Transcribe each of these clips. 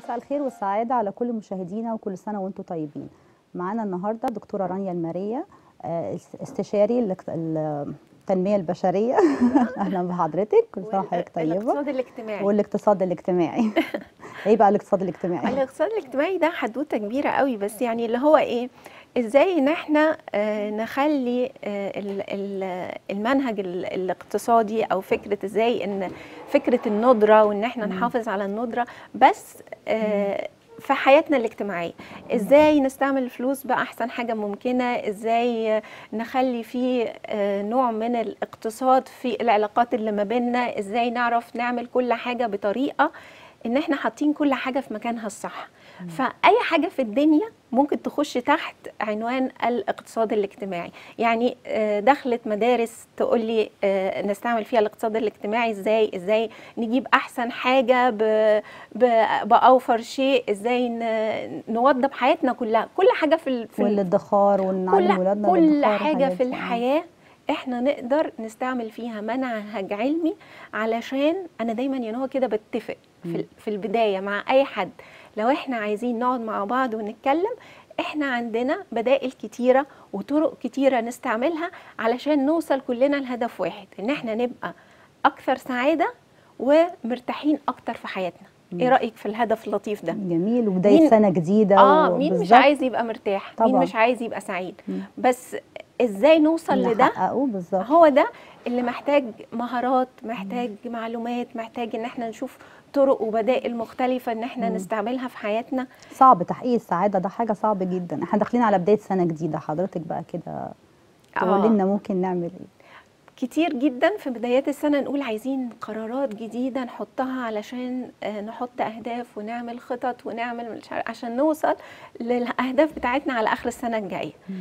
مساء الخير والسعادة على كل مشاهدينا وكل سنة وانتم طيبين معانا النهاردة دكتورة رانيا المارية آه، استشاري الاقت- التنمية البشرية أهلا بحضرتك كل سنة وحضرتك طيبة الاقتصاد الاجتماعي والاقتصاد الاجتماعي ايه بقى الاقتصاد الاجتماعي الاقتصاد الاجتماعي ده حدوته كبيره قوي بس يعني اللي هو ايه ازاي ان احنا آه، نخلي آه، ال- ال- المنهج ال- الاقتصادي او فكره ازاي ان فكره الندره وان احنا مم. نحافظ على الندره بس آه، في حياتنا الاجتماعيه ازاي نستعمل الفلوس باحسن حاجه ممكنه ازاي آه، نخلي فيه آه، نوع من الاقتصاد في العلاقات اللي ما بيننا ازاي نعرف نعمل كل حاجه بطريقه ان احنا حاطين كل حاجه في مكانها الصح فاي حاجه في الدنيا ممكن تخش تحت عنوان الاقتصاد الاجتماعي يعني آه، دخلت مدارس تقول لي آه، نستعمل فيها الاقتصاد الاجتماعي ازاي ازاي نجيب احسن حاجه ب- ب- باوفر شيء ازاي ن- نوضب حياتنا كلها كل حاجه في ال- في ال- والادخار ونعلم كل ولادنا كل الادخار حاجه والحاجات في دي. آه. الحياه احنا نقدر نستعمل فيها منهج علمي علشان انا دايما يعني هو كده بتفق في, ال- في البدايه مع اي حد لو احنا عايزين نقعد مع بعض ونتكلم احنا عندنا بدائل كتيره وطرق كتيره نستعملها علشان نوصل كلنا لهدف واحد ان احنا نبقى اكثر سعاده ومرتاحين اكتر في حياتنا ايه مم. رايك في الهدف اللطيف ده جميل وبداية مين- سنة جديدة اه مين مش وبالظبط عايز يبقى مرتاح مين طبعاً. مش عايز يبقى سعيد مم. بس ازاي نوصل لده نحققه بالظبط هو ده اللي محتاج مهارات محتاج معلومات محتاج ان احنا نشوف طرق وبدائل مختلفة ان احنا مم. نستعملها في حياتنا صعب تحقيق السعادة ده حاجة صعبة جدا احنا داخلين على بداية سنة جديدة حضرتك بقى كده تقولي لنا ممكن نعمل ايه كتير جدا في بدايات السنة نقول عايزين قرارات جديدة نحطها علشان آه، نحط أهداف ونعمل خطط ونعمل مش عارف- عشان نوصل للأهداف بتاعتنا على آخر السنة الجاية مم.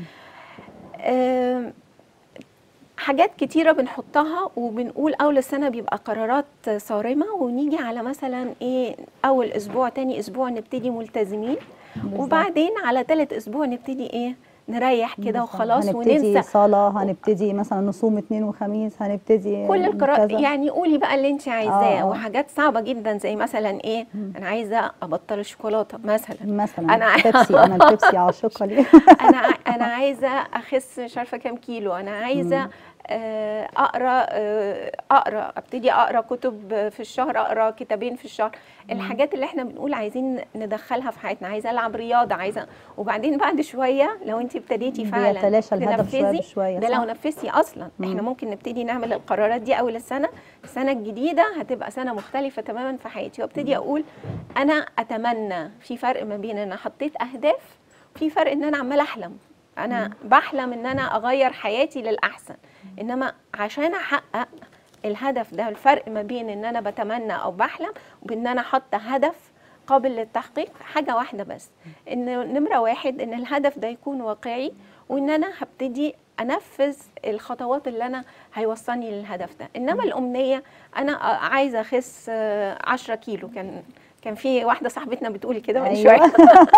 آم، حاجات كتيرة بنحطها وبنقول أول السنة بيبقى قرارات صارمة ونيجي على مثلا إيه أول أسبوع تاني أسبوع نبتدي ملتزمين بالظبط. وبعدين على تالت أسبوع نبتدي إيه نريح كده بالظبط. وخلاص هنبتدي وننسى صلاة هنبتدي مثلا نصوم اثنين وخميس هنبتدي كل القرارات كذا. يعني قولي بقى اللي انت عايزاه آه. وحاجات صعبه جدا زي مثلا ايه مم. انا عايزه ابطل الشوكولاته مثلا مثلا أنا عاي- بيبسي انا البيبسي عاشقة ليه انا ع- انا عايزه اخس مش عارفه كام كيلو انا عايزه مم. آه، اقرا آه، اقرا ابتدي اقرا كتب في الشهر اقرا كتابين في الشهر الحاجات اللي احنا بنقول عايزين ندخلها في حياتنا عايزه العب رياضه عايزه وبعدين بعد شويه لو انت ابتديتي فعلا بيتلاشى الهدف شوية تنفذي بشوية ده صح؟ لو نفذتي اصلا مم. احنا ممكن نبتدي نعمل القرارات دي اول السنه السنه الجديده هتبقى سنه مختلفه تماما في حياتي وابتدي اقول انا اتمنى في فرق ما بين ان انا حطيت اهداف في فرق ان انا عماله احلم انا بحلم ان انا اغير حياتي للاحسن انما عشان احقق الهدف ده الفرق ما بين ان انا بتمنى او بحلم وبان انا حاطه هدف قابل للتحقيق حاجه واحده بس ان نمره واحد ان الهدف ده يكون واقعي وان انا هبتدي انفذ الخطوات اللي انا هيوصلني للهدف ده انما الامنيه انا عايزه اخس آه، 10 كيلو كان كان في واحده صاحبتنا بتقول كده من أيوة. شويه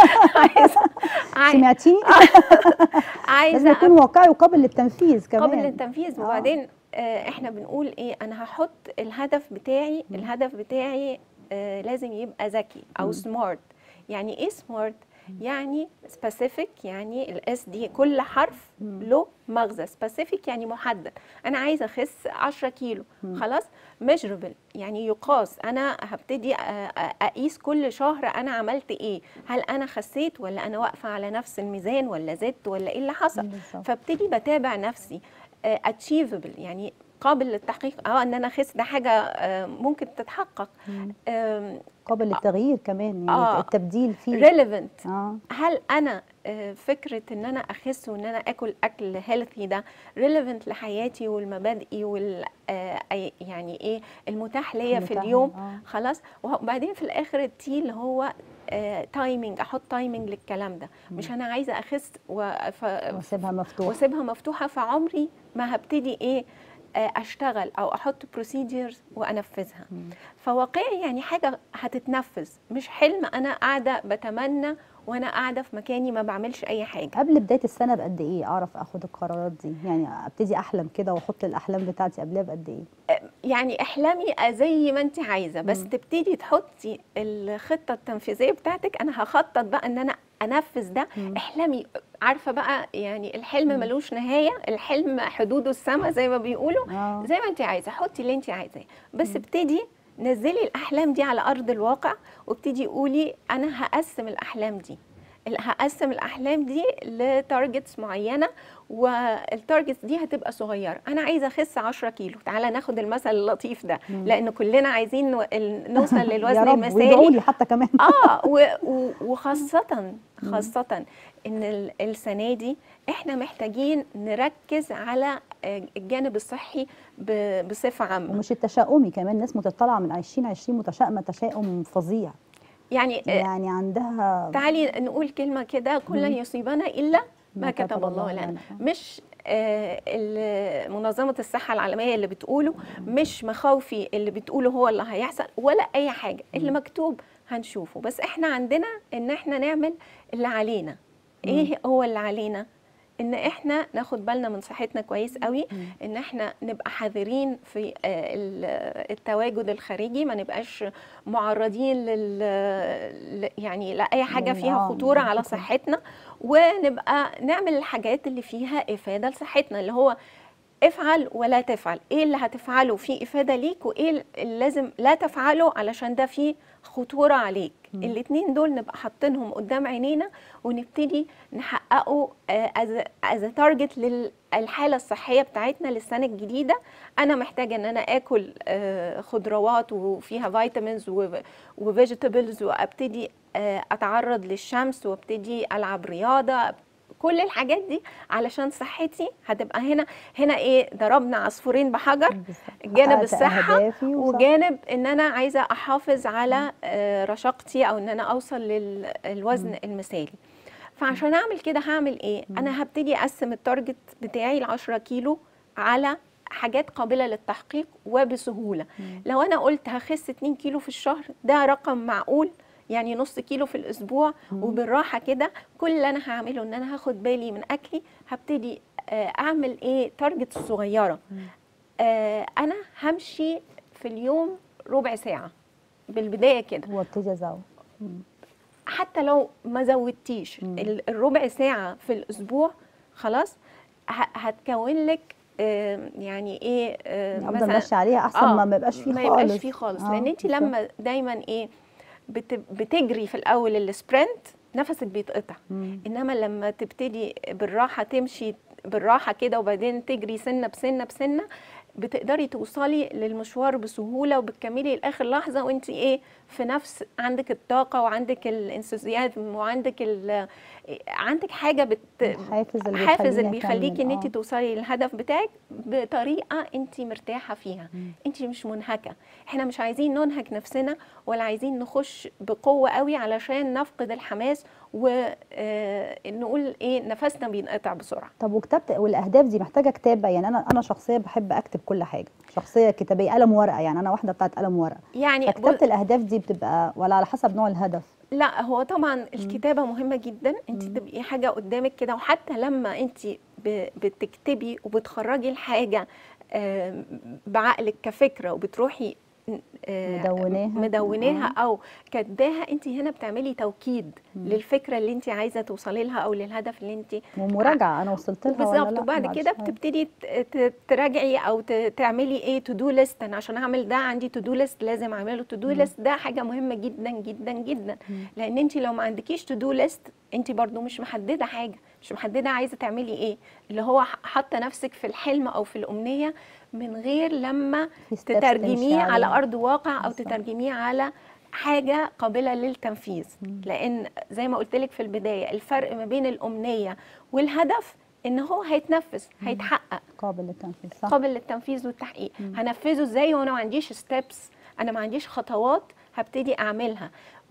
عايزه عايزه سمعتيني لازم عايزه يكون واقعي وقابل للتنفيذ كمان قابل للتنفيذ آه. وبعدين آه، احنا بنقول ايه انا هحط الهدف بتاعي مم. الهدف بتاعي آه، لازم يبقى ذكي او مم. سمارت يعني ايه سمارت يعني سبيسيفيك يعني الاس دي كل حرف مم. له مغزى سبيسيفيك يعني محدد انا عايزه اخس 10 كيلو مم. خلاص ميجربل يعني يقاس انا هبتدي أ- أ- اقيس كل شهر انا عملت ايه هل انا خسيت ولا انا واقفه على نفس الميزان ولا زدت ولا ايه اللي حصل بالظبط. فابتدي بتابع نفسي اتشيفبل يعني قابل للتحقيق اه ان انا اخس ده حاجه آه، ممكن تتحقق مم. آم، قابل للتغيير كمان يعني آه. التبديل فيه relevant اه هل انا آه، فكره ان انا اخس وان انا اكل اكل هيلثي ده ريليفنت لحياتي والمبادئي وال آه، أي- يعني ايه المتاح ليا في المتاح، اليوم آه. خلاص وبعدين في الاخر التي اللي هو تايمنج احط تايمنج للكلام ده مش انا عايزه اخس و... ف... واسيبها مفتوحة واسيبها مفتوحه فعمري ما هبتدي ايه آه، اشتغل او احط بروسيديرز وانفذها مم. فواقعي يعني حاجه هتتنفذ مش حلم انا قاعده بتمنى وانا قاعده في مكاني ما بعملش اي حاجه قبل بدايه السنه بقد ايه اعرف اخد القرارات دي يعني ابتدي احلم كده واحط الاحلام بتاعتي قبلها بقد ايه يعني احلامي زي ما انت عايزه بس مم. تبتدي تحطي الخطه التنفيذيه بتاعتك انا هخطط بقى ان انا انفذ ده مم. احلامي عارفه بقى يعني الحلم مم. ملوش نهايه الحلم حدوده السما زي ما بيقولوا اه زي ما انت عايزه حطي اللي انت عايزاه بس مم. ابتدي نزلي الاحلام دي على ارض الواقع وابتدي قولي انا هقسم الاحلام دي ال- هقسم الاحلام دي لتارجتس معينه والتارجتس دي هتبقى صغيره انا عايزه اخس 10 كيلو تعالى ناخد المثل اللطيف ده مم. لان كلنا عايزين نو- ال- نوصل يا للوزن رب المثالي ويدعوا لي حتى كمان اه و- و- وخاصة خاصة ان ال- السنة دي احنا محتاجين نركز على آه، الجانب الصحي ب- بصفة عامة ومش التشاؤمي كمان ناس متطلعه من 2020 متشائمه تشاؤم فظيع يعني آه، يعني عندها تعالي نقول كلمة كده كل مم. يصيبنا إلا ما كتب الله لنا مش آه، ال- منظمة الصحة العالمية اللي بتقوله مش مخاوفي اللي بتقوله هو اللي هيحصل ولا أي حاجة اللي مم. مكتوب هنشوفه بس احنا عندنا ان احنا نعمل اللي علينا ايه هو اللي علينا ان احنا ناخد بالنا من صحتنا كويس قوي مم. ان احنا نبقى حذرين في آه، ال- التواجد الخارجي ما نبقاش معرضين لل ل- يعني لاي حاجه لل- فيها آه، خطوره على بالخطورة. صحتنا ونبقى نعمل الحاجات اللي فيها افاده لصحتنا اللي هو افعل ولا تفعل ايه اللي هتفعله فيه افاده ليك وايه اللي لازم لا تفعله علشان ده فيه خطوره عليك مم. الاتنين دول نبقى حاطينهم قدام عينينا ونبتدي نحققه از تارجت للحاله الصحيه بتاعتنا للسنه الجديده انا محتاجه ان انا اكل آه، خضروات وفيها فيتامينز وفيجيتابلز وابتدي آه، اتعرض للشمس وابتدي العب رياضه كل الحاجات دي علشان صحتي هتبقى هنا هنا ايه ضربنا عصفورين بحجر جانب حققت الصحة أهدافي وصح- وجانب ان انا عايزه احافظ على آه، رشاقتي او ان انا اوصل للوزن المثالي فعشان اعمل كده هعمل ايه مم. انا هبتدي اقسم التارجت بتاعي ل 10 كيلو على حاجات قابله للتحقيق وبسهوله مم. لو انا قلت هخس 2 كيلو في الشهر ده رقم معقول يعني نص كيلو في الاسبوع مم. وبالراحه كده كل اللي انا هعمله ان انا هاخد بالي من اكلي هبتدي آه، اعمل ايه تارجت صغيره مم. آه، انا همشي في اليوم ربع ساعه بالبدايه كده وابتدي ازود مم. حتى لو ما زودتيش مم. ال- الربع ساعه في الاسبوع خلاص ه- هتكون لك آه، يعني ايه آه، افضل ماشيه عليها احسن آه، ما ما يبقاش فيه ما خالص يبقاش فيه خالص آه، لان انت بالظبط. لما دايما ايه بت- بتجري في الاول السبرنت نفسك بيتقطع مم. انما لما تبتدي بالراحه تمشي بالراحه كده وبعدين تجري سنه بسنه بسنه بتقدري توصلي للمشوار بسهوله وبتكملي لاخر لحظه وانت ايه في نفس عندك الطاقه وعندك الانثوزيازم وعندك ال- عندك حاجه بت الحافز اللي حافز اللي بيخليني بيخليكي ان أكمل. انت آه. توصلي للهدف بتاعك بطريقه انت مرتاحه فيها مم. انت مش منهكه احنا مش عايزين ننهك نفسنا ولا عايزين نخش بقوه قوي علشان نفقد الحماس ونقول ايه نفسنا بينقطع بسرعه طب وكتبت والاهداف دي محتاجه كتابه يعني انا انا شخصيه بحب اكتب كل حاجه شخصيه كتابيه قلم ورقه يعني انا واحده بتاعت قلم ورقه يعني فكتابه بص- الاهداف دي بتبقى ولا على حسب نوع الهدف لا هو طبعا الكتابه مهمه جدا انت مم. تبقي حاجه قدامك كده وحتى لما انت ب- بتكتبي وبتخرجي الحاجه آم، بعقلك كفكره وبتروحي آه، مدوناها. مدوناها او كاتباها انت هنا بتعملي توكيد مم. للفكره اللي انت عايزه توصلي لها او للهدف اللي انت ومراجعه انا وصلت لها ولا بالظبط لا وبعد بعد كده شوية. بتبتدي ت- ت- تراجعي او ت- تعملي ايه تو دو ليست انا عشان اعمل ده عندي تو دو ليست لازم اعمله تو دو مم. ليست ده حاجه مهمه جدا جدا جدا مم. لان انت لو ما عندكيش تو دو ليست انت برضو مش محدده حاجه مش محدده عايزه تعملي ايه اللي هو ح- حاطه نفسك في الحلم او في الامنيه من غير لما في steps تترجميه تمشي على عليها. ارض واقع او بالظبط. تترجميه على حاجه قابله للتنفيذ مم. لان زي ما قلت لك في البدايه الفرق ما بين الامنيه والهدف ان هو هيتنفذ هيتحقق قابل للتنفيذ صح قابل للتنفيذ والتحقيق مم. هنفذه ازاي وانا ما عنديش ستيبس انا ما عنديش خطوات هبتدي اعملها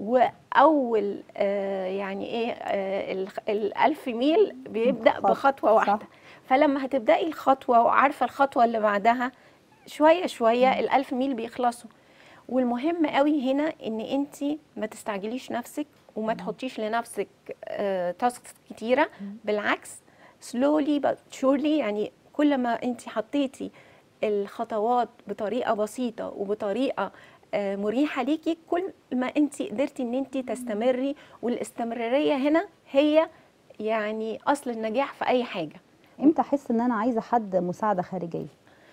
واول آه يعني ايه آه ال- الالف ميل بيبدا خط- بخطوه صح. واحده فلما هتبداي الخطوه وعارفه الخطوه اللي بعدها شويه شويه الألف ميل بيخلصوا والمهم قوي هنا ان انت ما تستعجليش نفسك وما تحطيش لنفسك تاسكس كتيره بالعكس سلولي but surely يعني كل ما انت حطيتي الخطوات بطريقه بسيطه وبطريقه آه، مريحه ليكي كل ما انت قدرتي ان انت تستمري والاستمراريه هنا هي يعني اصل النجاح في اي حاجه امتى احس ان انا عايزه حد مساعده خارجيه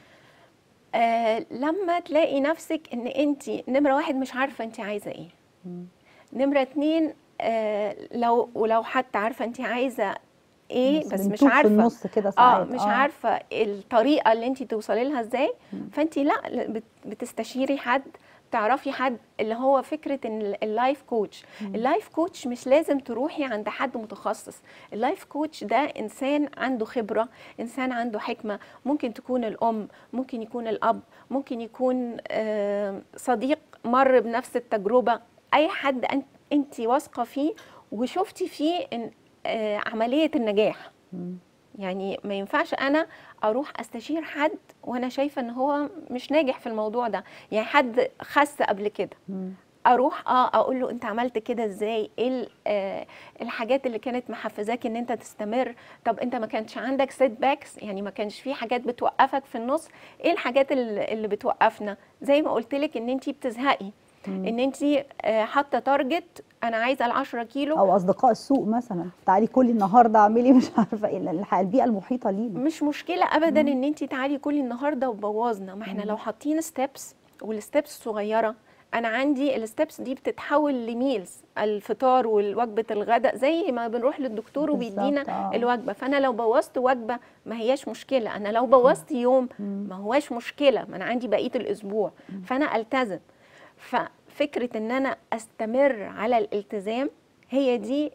آه لما تلاقي نفسك ان انت نمره واحد مش عارفه انت عايزه ايه نمره اتنين آه لو ولو حتى عارفه انت عايزه ايه بس مش بنتوه في عارفه النص كده اه ساعات مش عارفه الطريقه اللي انت توصلي لها ازاي فانت لا بت- بتستشيري حد تعرفي حد اللي هو فكره ان ال- اللايف كوتش اللايف كوتش مش لازم تروحي عند حد متخصص اللايف كوتش ده انسان عنده خبره انسان عنده حكمه ممكن تكون الام ممكن يكون الاب ممكن يكون آه، صديق مر بنفس التجربه اي حد أنت- انت واثقه فيه وشفتي فيه إن آه، عمليه النجاح يعني ما ينفعش انا اروح استشير حد وانا شايفه ان هو مش ناجح في الموضوع ده يعني حد خس قبل كده اروح اه اقول له انت عملت كده ازاي ايه ال- آه، الحاجات اللي كانت محفزاك ان انت تستمر طب انت ما كانش عندك سيت باكس يعني ما كانش في حاجات بتوقفك في النص ايه الحاجات اللي اللي بتوقفنا زي ما قلت لك ان انت بتزهقي ان انت آه، حاطه تارجت انا عايزه ال 10 كيلو او اصدقاء السوق مثلا تعالي كلي النهارده اعملي مش عارفه ايه الح- البيئه المحيطه لينا مش مشكله ابدا ان انت تعالي كلي النهارده وبوظنا ما احنا لو حاطين ستيبس والستيبس صغيره انا عندي الستيبس دي بتتحول لميلز الفطار والوجبه الغداء زي ما بنروح للدكتور بالظبط، وبيدينا آه. الوجبه فانا لو بوظت وجبه ما هياش مشكله انا لو بوظت يوم ما هواش مشكله ما انا عندي بقيه الاسبوع فانا التزم ففكره ان انا استمر على الالتزام هي دي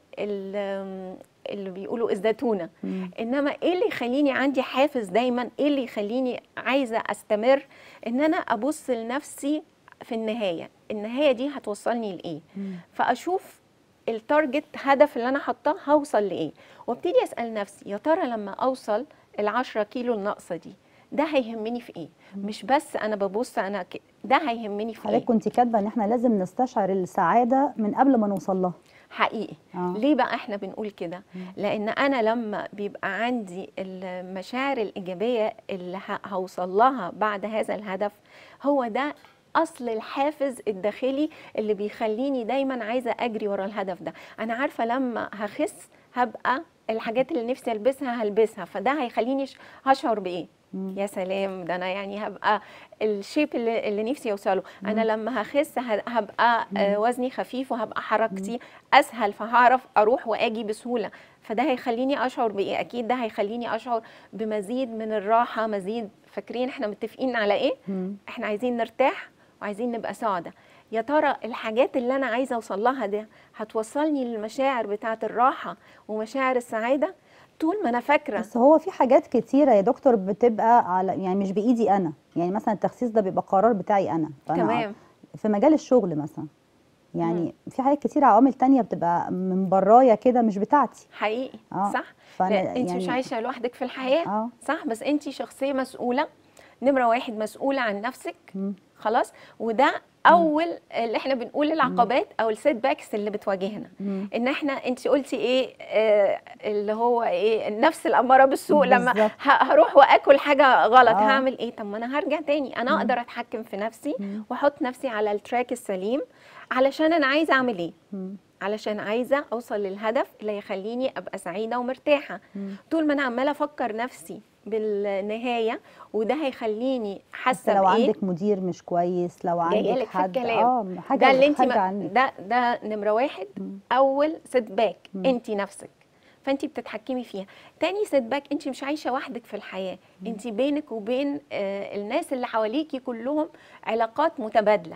ال- اللي بيقولوا الزتونه انما ايه اللي يخليني عندي حافز دايما ايه اللي يخليني عايزه استمر ان انا ابص لنفسي في النهايه النهايه دي هتوصلني لايه فاشوف التارجت هدف اللي انا حاطاه هوصل لايه وابتدي اسال نفسي يا ترى لما اوصل ال10 كيلو الناقصه دي ده هيهمني في ايه مش بس انا ببص انا ك... ده هيهمني في ايه حضرتك كنت كاتبه ان احنا لازم نستشعر السعاده من قبل ما نوصل لها حقيقي آه. ليه بقى احنا بنقول كده لان انا لما بيبقى عندي المشاعر الايجابيه اللي ه- هوصل لها بعد هذا الهدف هو ده اصل الحافز الداخلي اللي بيخليني دايما عايزه اجري ورا الهدف ده انا عارفه لما هخس هبقى الحاجات اللي نفسي البسها هلبسها فده هيخليني ش- هشعر بايه يا سلام ده انا يعني هبقى الشيب اللي, اللي نفسي اوصله انا لما هخس ه- هبقى آه، وزني خفيف وهبقى حركتي اسهل فهعرف اروح واجي بسهوله فده هيخليني اشعر بايه اكيد ده هيخليني اشعر بمزيد من الراحه مزيد فاكرين احنا متفقين على ايه احنا عايزين نرتاح وعايزين نبقى سعداء يا ترى الحاجات اللي انا عايزه اوصل لها ده هتوصلني للمشاعر بتاعه الراحه ومشاعر السعاده طول ما انا فاكره بس هو في حاجات كتيره يا دكتور بتبقى على يعني مش بايدي انا يعني مثلا التخسيس ده بيبقى قرار بتاعي انا فأنا تمام. في مجال الشغل مثلا يعني في حاجات كتيره عوامل تانية بتبقى من برايا كده مش بتاعتي حقيقي آه، صح فأنا لا انت مش يعني- عايشه لوحدك في الحياه اه صح بس انت شخصيه مسؤوله نمره واحد مسؤوله عن نفسك مم. خلاص وده اول اللي احنا بنقول العقبات او السيت باكس اللي بتواجهنا مم. ان احنا انت قلتي ايه آه اللي هو ايه النفس الاماره بالسوء لما بالظبط. ه- هروح واكل حاجه غلط آه. هعمل ايه طب ما انا هرجع تاني انا اقدر اتحكم في نفسي واحط نفسي على التراك السليم علشان انا عايزه اعمل ايه مم. علشان عايزه اوصل للهدف اللي يخليني ابقى سعيده ومرتاحه طول ما انا عماله افكر نفسي بالنهايه وده هيخليني بس حاسه لو بايه عندك مدير مش كويس لو جايه عندك لك في حد الكلام اه حاجه ده اللي انت حاجه ما عندك ده ده نمره واحد اول سيت باك انت نفسك فانت بتتحكمي فيها تاني سيت باك انت مش عايشه وحدك في الحياه انت بينك وبين آه الناس اللي حواليكي كلهم علاقات متبادله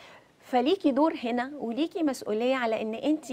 فليكي دور هنا وليكي مسؤوليه على ان انت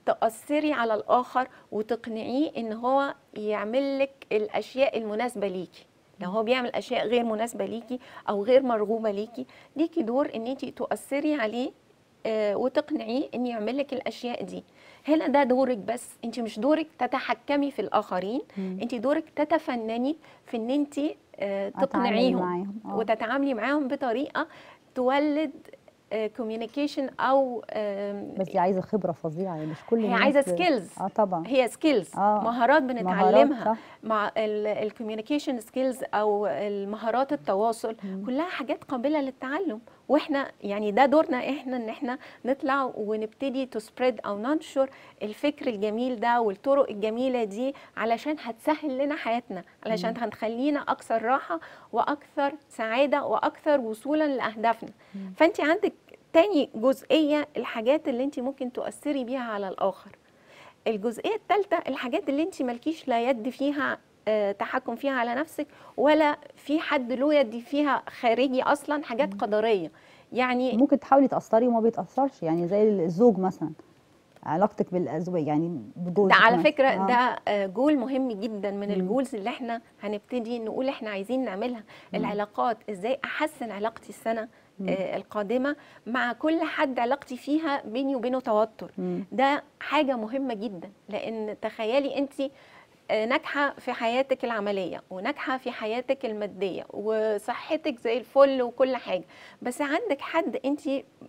تأثري على الآخر وتقنعيه إن هو يعمل لك الأشياء المناسبة ليكي لو هو بيعمل أشياء غير مناسبة ليكي أو غير مرغوبة ليكي ليكي دور إن أنت تؤثري عليه آه، وتقنعيه ان يعمل لك الاشياء دي هنا ده دورك بس انت مش دورك تتحكمي في الاخرين مم. انت دورك تتفنني في ان انت آه، أتعامل تقنعيهم معاهم. آه. وتتعاملي معاهم بطريقه تولد كوميونيكيشن او آم، بس دي عايزه خبره فظيعه يعني مش كل هي الناس عايزه ب- سكيلز اه طبعا هي سكيلز آه. مهارات مهارات، بنتعلمها صح. مع الكوميونيكيشن سكيلز او المهارات التواصل كلها حاجات قابله للتعلم واحنا يعني ده دورنا احنا ان احنا نطلع ونبتدي تو سبريد او ننشر الفكر الجميل ده والطرق الجميله دي علشان هتسهل لنا حياتنا علشان هتخلينا اكثر راحه واكثر سعاده واكثر وصولا لاهدافنا فانت عندك تاني جزئيه الحاجات اللي انت ممكن تؤثري بيها على الاخر الجزئيه الثالثه الحاجات اللي انت مالكيش لا يد فيها آه، تحكم فيها على نفسك ولا في حد له يد فيها خارجي اصلا حاجات قدريه يعني ممكن تحاولي تاثري وما بيتاثرش يعني زي الزوج مثلا علاقتك بالازواج يعني بجوزك ده على مثلاً. فكره آه. ده آه، جول مهم جدا من مم. الجولز اللي احنا هنبتدي نقول احنا عايزين نعملها العلاقات ازاي احسن علاقتي السنه آه، القادمه مع كل حد علاقتي فيها بيني وبينه توتر مم. ده حاجه مهمه جدا لان تخيلي انت آه، ناجحه في حياتك العمليه وناجحه في حياتك الماديه وصحتك زي الفل وكل حاجه بس عندك حد انت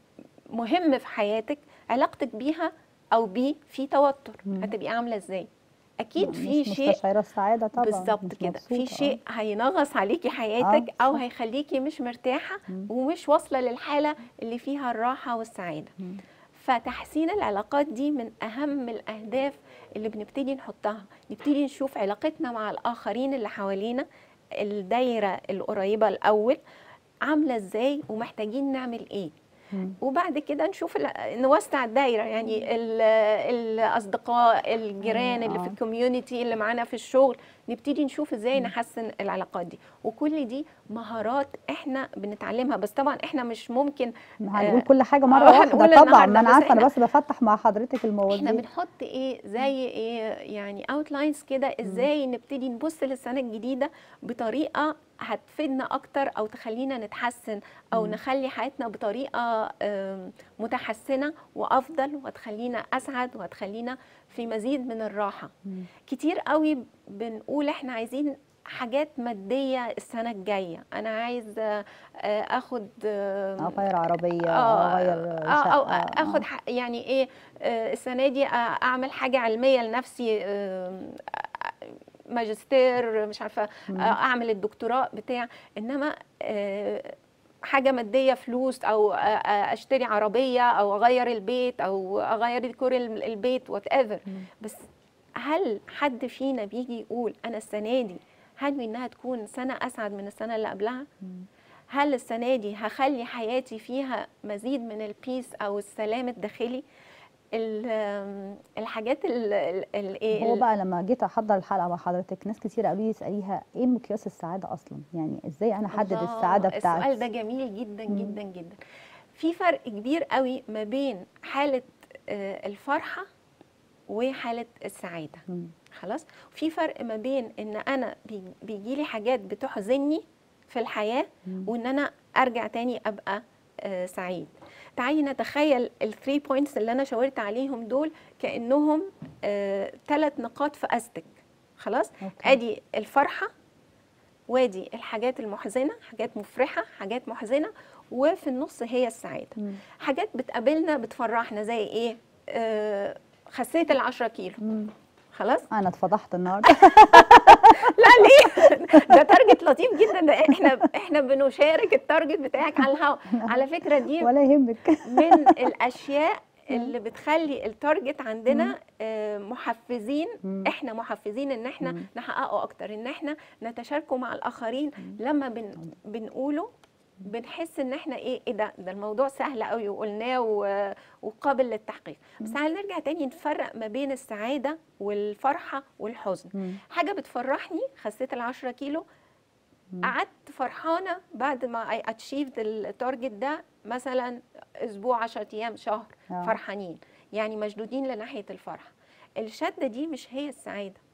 مهم في حياتك علاقتك بيها او بيه في توتر مم. هتبقي عامله ازاي اكيد مش في شيء مستشعره السعاده طبعا بالظبط مش كده في مبسوطة، آه. شيء هينغص عليكي حياتك آه، او صح. هيخليكي مش مرتاحه مم. ومش واصله للحاله اللي فيها الراحه والسعاده مم. فتحسين العلاقات دي من اهم الاهداف اللي بنبتدي نحطها نبتدي نشوف علاقتنا مع الاخرين اللي حوالينا الدايره القريبه الاول عامله ازاي ومحتاجين نعمل ايه مم. وبعد كده نشوف ال- نوسع الدايره يعني ال- الاصدقاء الجيران اللي آه. في الكوميونتي اللي معانا في الشغل نبتدي نشوف ازاي نحسن العلاقات دي وكل دي مهارات احنا بنتعلمها بس طبعا احنا مش ممكن هنقول آه، كل حاجه آه، مره هنقول واحده طبعا النهاردة، ما انا بس عارفه انا إحنا- بس بفتح مع حضرتك احنا المواضيع بنحط ايه زي ايه يعني اوتلاينز كده ازاي نبتدي نبص للسنه الجديده بطريقه هتفيدنا اكتر او تخلينا نتحسن او مم. نخلي حياتنا بطريقه آم، متحسنه وافضل وهتخلينا اسعد وهتخلينا في مزيد من الراحه مم. كتير قوي بنقول احنا عايزين حاجات ماديه السنه الجايه انا عايز آه، آه، اخد آم، اغير عربيه اه اغير اه او شقة، اخد ح- يعني ايه آه، السنه دي آه، اعمل حاجه علميه لنفسي آم، ماجستير مش عارفه مم. آه، اعمل الدكتوراه بتاع انما آه، حاجه ماديه فلوس او آه، آه، اشتري عربيه او اغير البيت او اغير ديكور ال- البيت وات ايفر مم. بس هل حد فينا بيجي يقول انا السنه دي هنوي انها تكون سنه اسعد من السنه اللي قبلها مم. هل السنه دي هخلي حياتي فيها مزيد من البيس او السلام الداخلي ال- آم، الحاجات ال ال- ال- إيه هو ال- بقى لما جيت احضر الحلقه مع حضرتك ناس كتير قالوا لي اساليها ايه مقياس السعاده اصلا يعني ازاي انا احدد الله، السعاده بتاعتي السؤال ده جميل جدا مم. جدا جدا في فرق كبير قوي ما بين حاله آه، الفرحه وحاله السعاده مم. خلاص في فرق ما بين ان انا بيجي لي حاجات بتحزني في الحياه مم. وان انا ارجع تاني ابقى آه، سعيد تعالي نتخيل الثري بوينتس اللي انا شاورت عليهم دول كانهم ثلاث نقاط في استك خلاص أوكي. ادي الفرحه وادي الحاجات المحزنه حاجات مفرحه حاجات محزنه وفي النص هي السعاده مم. حاجات بتقابلنا بتفرحنا زي ايه آه خسيت العشرة كيلو مم. خلاص انا اتفضحت النهارده لا ليه ده تارجت لطيف جدا ده احنا احنا بنشارك التارجت بتاعك على الهوا على فكره دي ولا يهمك من الاشياء اللي بتخلي التارجت عندنا آه، محفزين مم. احنا محفزين ان احنا مم. نحققه اكتر ان احنا نتشاركه مع الاخرين لما بن بنقوله بنحس ان احنا ايه ايه ده ده الموضوع سهل قوي وقلناه و- وقابل للتحقيق بس تعالى نرجع تاني نفرق ما بين السعاده والفرحه والحزن مم. حاجه بتفرحني خسيت العشرة كيلو مم. قعدت فرحانه بعد ما اي اتشيفد التارجت ده مثلا اسبوع 10 ايام شهر آه. فرحانين يعني مشدودين لناحيه الفرحه الشده دي مش هي السعاده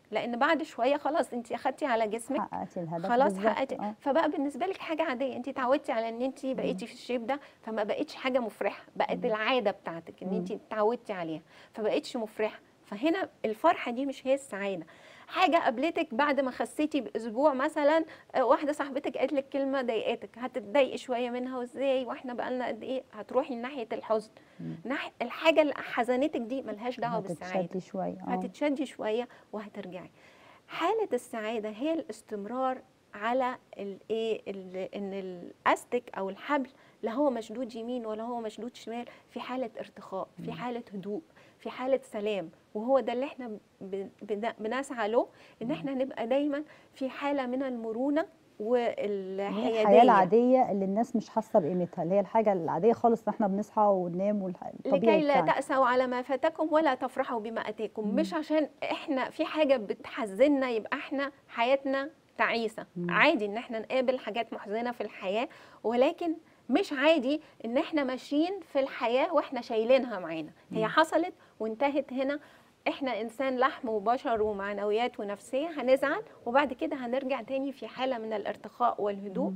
لان بعد شويه خلاص انت اخدتي على جسمك حققتي الهدف خلاص بالظبط. حققتي آه. فبقى بالنسبه لك حاجه عاديه انت اتعودتي على ان انت بقيتي في الشيب ده فما بقتش حاجه مفرحه بقت العاده بتاعتك ان انت اتعودتي عليها فبقتش مفرحه فهنا الفرحه دي مش هي السعاده حاجه قابلتك بعد ما خسيتي باسبوع مثلا آه، واحده صاحبتك قالت لك كلمه ضايقتك هتتضايقي شويه منها وازاي واحنا بقالنا قد ايه هتروحي ناحيه الحزن ناحيه الحاجه اللي حزنتك دي ملهاش دعوه بالسعاده هتتشدي شويه آه. هتتشدي شويه وهترجعي حاله السعاده هي الاستمرار على الايه ال- ان الاستك او الحبل لا هو مشدود يمين ولا هو مشدود شمال في حاله ارتخاء في حاله هدوء في حاله سلام وهو ده اللي احنا ب- بن- بنسعى له ان احنا نبقى دايما في حاله من المرونه اللي هي الحياه والحياديه العاديه اللي الناس مش حاسه بقيمتها اللي هي الحاجه العاديه خالص ان احنا بنصحى وننام والطبيعي لكي لا بتاعنا. تأسوا على ما فاتكم ولا تفرحوا بما أتاكم مش عشان احنا في حاجة بتحزننا يبقى احنا حياتنا تعيسة عادي ان احنا نقابل حاجات محزنة في الحياة ولكن مش عادي ان احنا ماشيين في الحياة واحنا شايلينها معانا هي حصلت وانتهت هنا احنا انسان لحم وبشر ومعنويات ونفسية هنزعل وبعد كده هنرجع تاني في حالة من الارتخاء والهدوء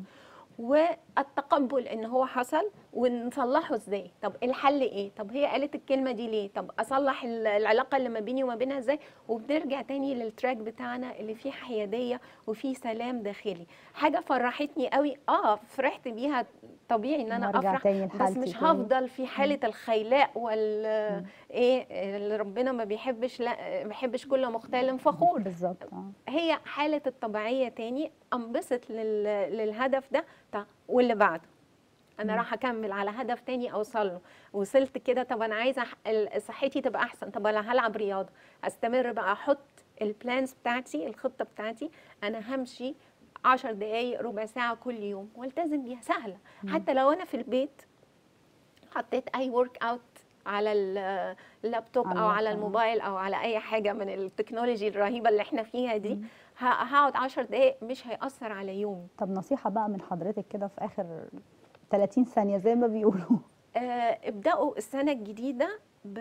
والتقبل ان هو حصل ونصلحه ازاي طب الحل ايه طب هي قالت الكلمه دي ليه طب اصلح ال- العلاقه اللي ما بيني وما بينها ازاي وبنرجع تاني للتراك بتاعنا اللي فيه حياديه وفيه سلام داخلي حاجه فرحتني قوي اه فرحت بيها طبيعي ان انا وأرجع افرح تاني بس لحالتي مش تاني. هفضل في حاله الخيلاء وال ايه اللي ربنا ما بيحبش لا ما بيحبش كل مختال فخور بالظبط اه هي حالة الطبيعية تاني انبسط لل... للهدف ده طب واللي بعده انا راح اكمل على هدف تاني اوصل له وصلت كده طب انا عايزه أح- ال- صحتي تبقى احسن طب انا هلعب رياضه استمر بقى احط البلانز بتاعتي الخطه بتاعتي انا همشي 10 دقايق ربع ساعه كل يوم والتزم بيها سهله حتى لو انا في البيت حطيت اي ورك اوت على ال- اللابتوب على او على اللابتوب. الموبايل او على اي حاجه من التكنولوجي الرهيبه اللي احنا فيها دي ه- هقعد 10 دقايق مش هيأثر على يومي طب نصيحه بقى من حضرتك كده في اخر 30 ثانيه زي ما بيقولوا آه، ابدأوا السنة الجديدة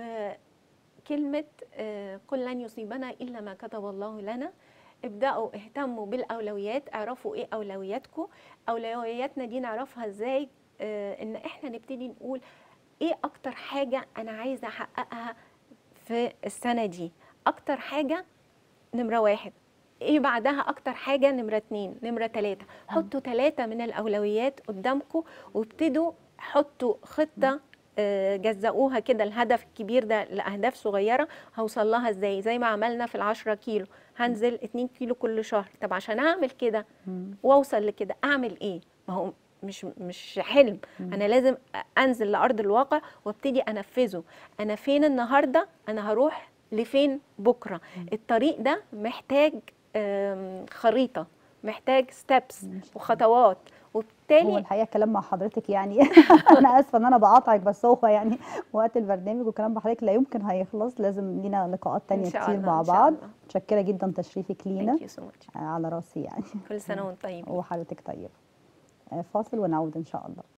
بكلمة آه، قل لن يصيبنا إلا ما كتب الله لنا ابدأوا اهتموا بالأولويات اعرفوا إيه أولوياتكم أولوياتنا دي نعرفها إزاي آه، إن إحنا نبتدي نقول إيه أكتر حاجة أنا عايزة أحققها في السنة دي أكتر حاجة نمرة واحد ايه بعدها اكتر حاجة نمرة اتنين نمرة تلاتة حطوا تلاتة من الاولويات قدامكم وابتدوا حطوا خطة آه، جزأوها كده الهدف الكبير ده لأهداف صغيرة هوصل لها ازاي زي ما عملنا في العشرة كيلو هنزل اتنين كيلو كل شهر طب عشان اعمل كده واوصل لكده اعمل ايه ما هو مش مش حلم انا لازم انزل لارض الواقع وابتدي انفذه انا فين النهارده انا هروح لفين بكره الطريق ده محتاج آم، خريطه محتاج ستيبس وخطوات هو وبالتالي الحقيقه الكلام مع حضرتك يعني انا اسفه ان انا بقاطعك بس هو يعني وقت البرنامج والكلام مع حضرتك لا يمكن هيخلص لازم لينا لقاءات تانية شاء كتير الله، مع إن شاء بعض الله. متشكره جدا تشريفك لينا Thank you so much. على راسي يعني كل سنه وانت طيب وحضرتك طيبه آه، فاصل ونعود ان شاء الله